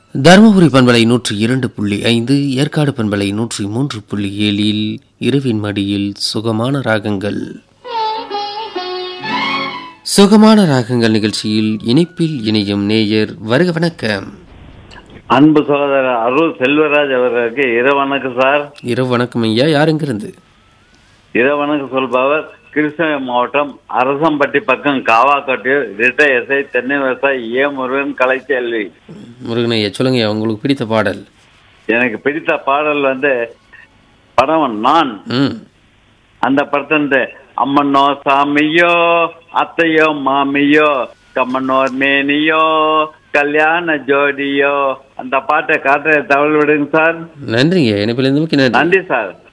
தருமபுரி பண்பலை நூற்றி இரண்டு புள்ளி ஐந்து ஏற்காடு பண்பலை நூற்றி மூன்று புள்ளி ஏழில் இரவின் மடியில் சுகமான ராகங்கள் சுகமான ராகங்கள் நிகழ்ச்சியில் இணைப்பில் இணையும் நேயர் வருக வணக்கம் அன்பு சகோதரர் அருள் செல்வராஜ் அவர்களுக்கு இரவணக்கு சார் இரவு வணக்கம் ஐயா யார் எங்கிருந்து இரவணக்கு சொல்பவர் கிருஷ்ணகிரி மாவட்டம் அரசம்பட்டி பக்கம் காவாக்கட்டு ரிட்ட எஸ்ஐ தென்னை விவசாயி ஏ முருகன் கலைச்செல்வி முருகன் ஐயா சொல்லுங்க ஐயா உங்களுக்கு பிடித்த பாடல் எனக்கு பிடித்த பாடல் வந்து படம் நான் ம் அந்த படத்துல அம்மனோ சாமியோ அத்தையோ மாமியோ கம்மனோர் மேனியோ கல்யாண ஜோடியோ அந்த பாட்டை காட்ட தகவல் விடுங்க சார் நன்றிங்க இணைப்பில் இருந்து நன்றி நன்றி சார்